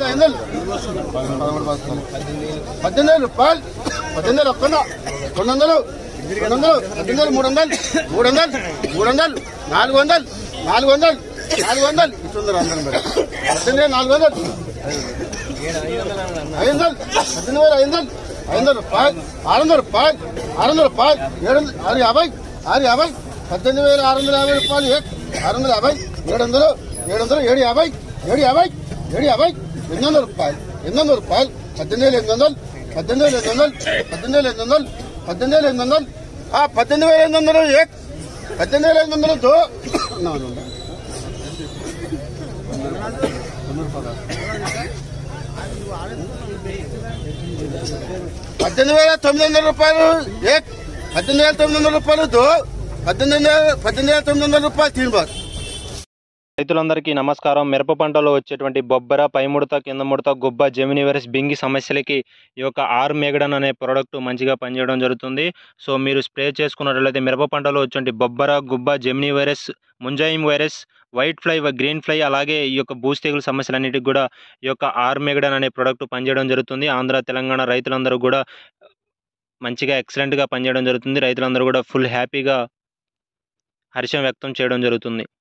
ఐదు వందలు పదమూడు బస్తాలు పద్దెనిమిది వేలు రూపాయలు పద్దెనిమిది వేలు ఒక్క రెండు వందలు రెండు వందలు పద్దెనిమిది వేలు మూడు వందలు మూడు వందలు మూడు వందలు నాలుగు వందలు నాలుగు వందలు నాలుగు వందలు ఇటు వందలు అందరం పెట్టి పద్దెనిమిది వేలు నాలుగు వందలు ఐదు వందలు పద్దెనిమిది వేలు ఐదు వందలు ఐదు వందల రూపాయలు ఆరు వందల రూపాయలు ఆరు వందల రూపాయలు ఏడు వందలు ఆరు యాభై ఆరు యాభై పద్దెనిమిది వేల ఆరు వందల యాభై రూపాయలు ఏ- ఆరు వందల యాభై ఏడు వందలు ఏడు వందలు ఏడు యాభై ఏడు యాభై ఏడు యాభై ఎనిమిది వందల రూపాయలు ఎనిమిది వందల రూపాయలు పద్దెనిమిది వేల ఎనిమిది వందలు పద్దెనిమిది వేల ఎనిమిది వందలు పద్దెనిమిది వేల ఎనిమిది వందలు పద్దెనిమిది వేల ఎనిమిది వందలు ఆ పద్దెనిమిది వేల ఎనిమిది వందలు ఏ పద్దెనిమిది వేల ఎనిమిది వందలు దో నా వందలు. పద్దెనిమిది వేల తొమ్మిది వందల రూపాయలు ఏ పద్దెనిమిది వేల తొమ్మిది వందల రూపాయలు దో పద్దెనిమిది వేల పద్దెనిమిది వేల తొమ్మిది వందల రూపాయలు తీరుబారు రైతులందరికీ నమస్కారం మిరప పంటలో వచ్చేటువంటి బొబ్బర పై ముడత కింద ముడత గుబ్బ జెమిని వైరస్ బింగి సమస్యలకి ఈ యొక్క ఆర్ మెగడన్ అనే ప్రోడక్ట్ మంచిగా పనిచేయడం జరుగుతుంది సో మీరు స్ప్రే చేసుకున్నట్లయితే మిరప పంటలో వచ్చేటువంటి బొబ్బర గుబ్బ జెమిని వైరస్ ముంజాయిమ్ virus white fly green fly అలాగే ఈ యొక్క బూస్ తెగులు సమస్యలన్నిటికి కూడా ఈ యొక్క ఆర్ మెగడన్ అనే ప్రోడక్ట్ పనిచేయడం జరుగుతుంది ఆంధ్ర తెలంగాణ రైతులందరూ కూడా మంచిగా ఎక్సలెంట్గా పనిచేయడం జరుగుతుంది రైతులందరూ కూడా ఫుల్ హ్యాపీగా హర్షం వ్యక్తం చేయడం జరుగుతుంది